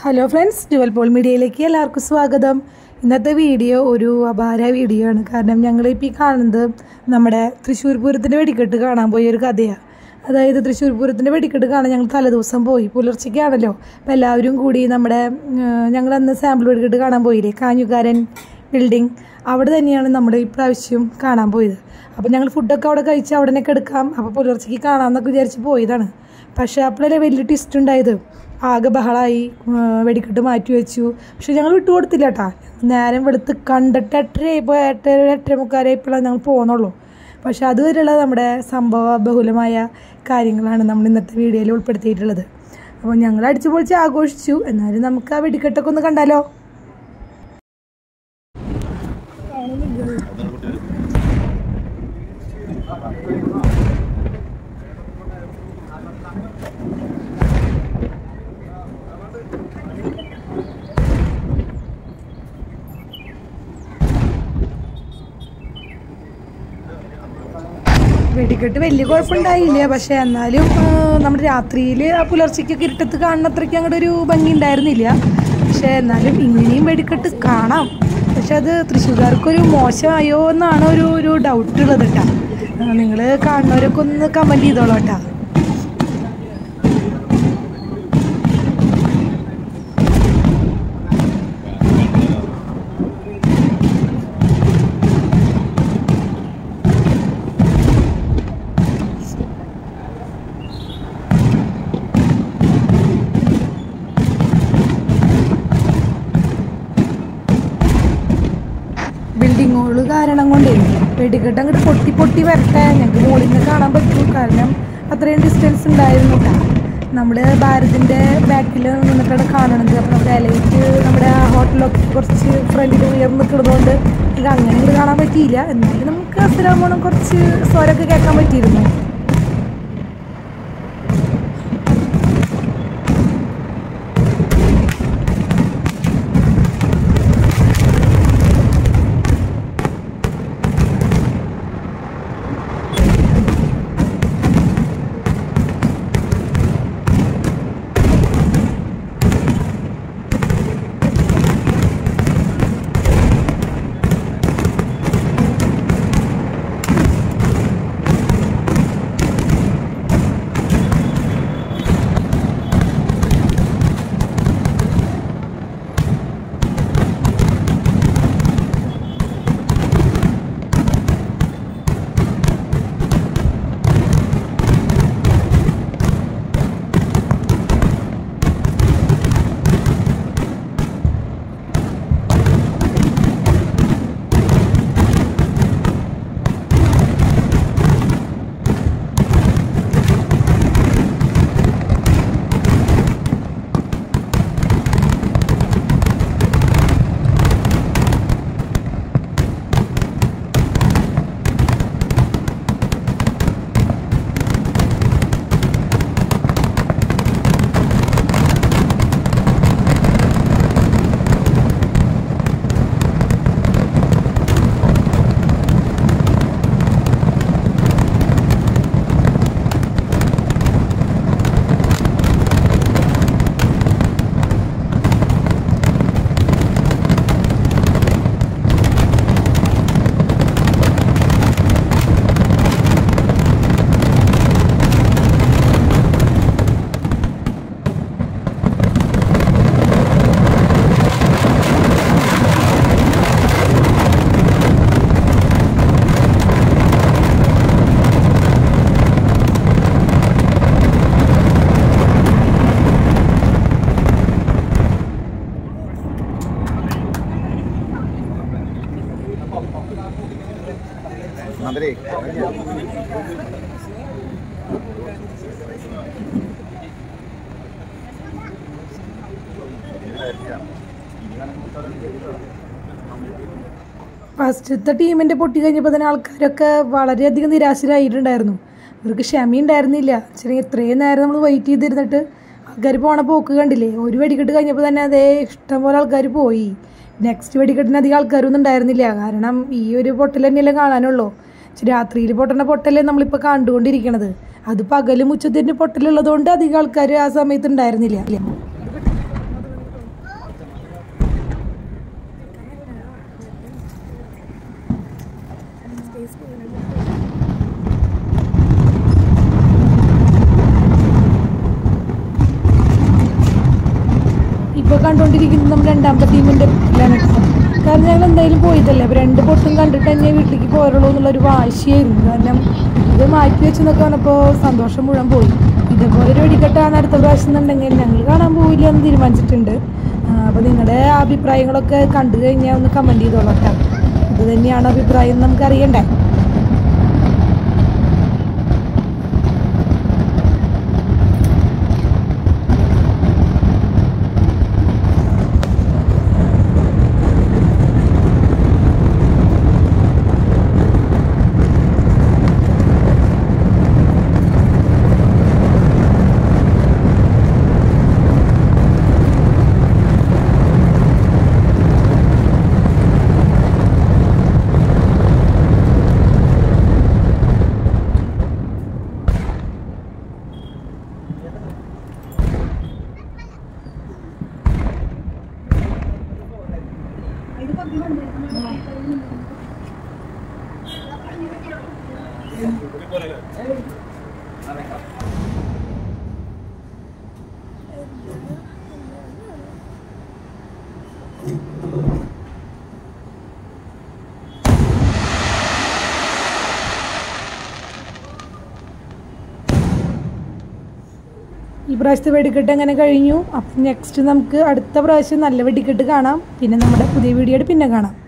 hello friends dual Paul മീഡിയയിലേക്ക് എല്ലാവർക്കും സ്വാഗതം ഇന്നത്തെ വീഡിയോ ഒരു അപാര വീഡിയോ ആണ് കാരണം ഞങ്ങളിപ്പോൾ ഈ കാണുന്നത് നമ്മുടെ തൃശ്ശൂർ പൂരത്തിൻ്റെ വെടിക്കെട്ട് കാണാൻ പോയ ഒരു കഥയാണ് അതായത് തൃശ്ശൂർ പൂരത്തിൻ്റെ വെടിക്കെട്ട് കാണാൻ ഞങ്ങൾ തലേദിവസം പോയി പുലർച്ചയ്ക്കാണല്ലോ അപ്പോൾ എല്ലാവരും കൂടി നമ്മുടെ ഞങ്ങൾ അന്ന് സാമ്പിൾ വെടിക്കെട്ട് കാണാൻ പോയില്ലേ കാഞ്ഞുകാരൻ ബിൽഡിംഗ് അവിടെ തന്നെയാണ് നമ്മുടെ ഈ പ്രാവശ്യം കാണാൻ പോയത് അപ്പോൾ ഞങ്ങൾ ഫുഡൊക്കെ അവിടെ കഴിച്ച് അവിടെ തന്നെ എടുക്കാം അപ്പോൾ പുലർച്ചയ്ക്ക് കാണാമെന്നൊക്കെ വിചാരിച്ച് പോയതാണ് പക്ഷേ അപ്പോഴല്ലേ വലിയ ട്വിസ്റ്റ് ഉണ്ടായത് ആകെ ബഹളമായി വെടിക്കെട്ട് മാറ്റി വെച്ചു പക്ഷെ ഞങ്ങൾ വിട്ടുകൊടുത്തില്ല കേട്ടാ നേരം വെളുത്ത് കണ്ടിട്ട് എട്ടര ഇപ്പോൾ എട്ടര എട്ടര മുക്കാലായപ്പോഴാണ് ഞങ്ങൾ പോകുന്നുള്ളൂ പക്ഷെ അതുവരെയുള്ള നമ്മുടെ സംഭവ ബഹുലമായ കാര്യങ്ങളാണ് നമ്മൾ ഇന്നത്തെ വീഡിയോയിൽ ഉൾപ്പെടുത്തിയിട്ടുള്ളത് അപ്പോൾ ഞങ്ങൾ അടിച്ചു പൊളിച്ച് ആഘോഷിച്ചു എന്നാലും നമുക്ക് ആ വെടിക്കെട്ടൊക്കെ ഒന്ന് കണ്ടാലോ വെടിക്കെട്ട് വലിയ കുഴപ്പമുണ്ടായില്ല പക്ഷെ എന്നാലും ആ, നമ്മുടെ രാത്രിയിൽ ആ പുലർച്ചയ്ക്കൊക്കെ ഇരുട്ടത്ത് കാണുന്ന അത്രയ്ക്ക് അങ്ങോട്ട് ഒരു ഭംഗി ഉണ്ടായിരുന്നില്ല പക്ഷെ എന്നാലും ഇങ്ങനെയും വെടിക്കെട്ട് കാണാം പക്ഷെ അത് തൃശ്ശൂർക്കാർക്കൊരു മോശമായോ എന്നാണ് ഒരു ഒരു ഡൗട്ട് ഉള്ളത് കേട്ടോ നിങ്ങൾ കാണുന്നവരൊക്കെ ഒന്ന് കമൻറ്റ് ചെയ്തോളൂ കേട്ടോ ബിൽഡിങ്ങുകൾ കാരണം കൊണ്ടേ വെടിക്കെട്ട് അങ്ങോട്ട് പൊട്ടി പൊട്ടി വരട്ടെ ഞങ്ങൾക്ക് മുകളിൽ നിന്ന് കാണാൻ പറ്റും കാരണം അത്രയും ഡിസ്റ്റൻസ് ഉണ്ടായിരുന്നു കേട്ടോ നമ്മൾ ഭാരതിൻ്റെ ബാക്കിൽ നിന്നിട്ടാണ് കാണണത് അപ്പോൾ നമ്മുടെ എലൈറ്റ് നമ്മുടെ ആ ഹോട്ടലൊക്കെ കുറച്ച് ഫ്രണ്ടിൽ ഉയർന്ന് നിൽക്കുന്നതുകൊണ്ട് ഇത് അങ്ങനെ ഇങ്ങോട്ട് കാണാൻ പറ്റിയില്ല എന്നാലും നമുക്ക് അസുരാമോണം കുറച്ച് സ്വരമൊക്കെ കേൾക്കാൻ പറ്റിയിരുന്നു മധുരേ ഫസ്റ്റത്തെ ടീമിൻ്റെ പൊട്ടി കഴിഞ്ഞപ്പോൾ തന്നെ ആൾക്കാരൊക്കെ വളരെയധികം നിരാശരായിട്ടുണ്ടായിരുന്നു അവർക്ക് ക്ഷമയുണ്ടായിരുന്നില്ല ചെറിയ ഇത്രയും നേരം നമ്മൾ വെയിറ്റ് ചെയ്തിരുന്നിട്ട് ആൾക്കാർ പോണ പോക്ക് കണ്ടില്ലേ ഒരു വെടിക്കെട്ട് കഴിഞ്ഞപ്പോൾ തന്നെ അതേ ഇഷ്ടംപോലെ ആൾക്കാർ പോയി നെക്സ്റ്റ് വെടിക്കെട്ടിന് അധികം ആൾക്കാരൊന്നും ഉണ്ടായിരുന്നില്ല കാരണം ഈ ഒരു പൊട്ടൽ തന്നെയല്ലേ കാണാനുള്ളൂ രാത്രിയിൽ പൊട്ടണ പൊട്ടല്ലേ നമ്മളിപ്പോൾ കണ്ടുകൊണ്ടിരിക്കണത് അത് പകലും ഉച്ചത്തിൻ്റെ പൊട്ടലുള്ളതുകൊണ്ട് അധികം ആൾക്കാർ ആ സമയത്ത് ഉണ്ടായിരുന്നില്ല കണ്ടുകൊണ്ടിരിക്കുന്നത് നമ്മുടെ രണ്ടാമത്തെ ടീമിൻ്റെ പ്ലാനാണ് കാരണം ഞങ്ങൾ എന്തായാലും പോയതല്ലേ അപ്പോൾ രണ്ട് പൊട്ടും കണ്ടിട്ട് തന്നെ വീട്ടിലേക്ക് പോരുള്ളൂ എന്നുള്ളൊരു വാശിയായിരുന്നു കാരണം ഇത് മാറ്റി വെച്ചെന്നൊക്കെ പറഞ്ഞപ്പോൾ സന്തോഷം മുഴുവൻ പോയി ഇതേപോലെ ഒരു വെടിക്കെട്ടാണ് അടുത്ത പ്രാവശ്യം എന്നുണ്ടെങ്കിൽ ഞങ്ങൾ കാണാൻ പോവില്ല എന്ന് തീരുമാനിച്ചിട്ടുണ്ട് അപ്പോൾ നിങ്ങളുടെ അഭിപ്രായങ്ങളൊക്കെ കണ്ടു കഴിഞ്ഞാൽ ഒന്ന് കമൻറ്റ് ചെയ്തോളാം കേട്ടോ ഇത് തന്നെയാണ് അഭിപ്രായം എന്ന് നമുക്ക് അറിയണ്ടേ ഈ പ്രാവശ്യത്തെ വെടിക്കെട്ട് എങ്ങനെ കഴിഞ്ഞു അപ്പം നെക്സ്റ്റ് നമുക്ക് അടുത്ത പ്രാവശ്യം നല്ല വെടിക്കെട്ട് കാണാം പിന്നെ നമ്മുടെ പുതിയ വീഡിയോയുടെ പിന്നെ കാണാം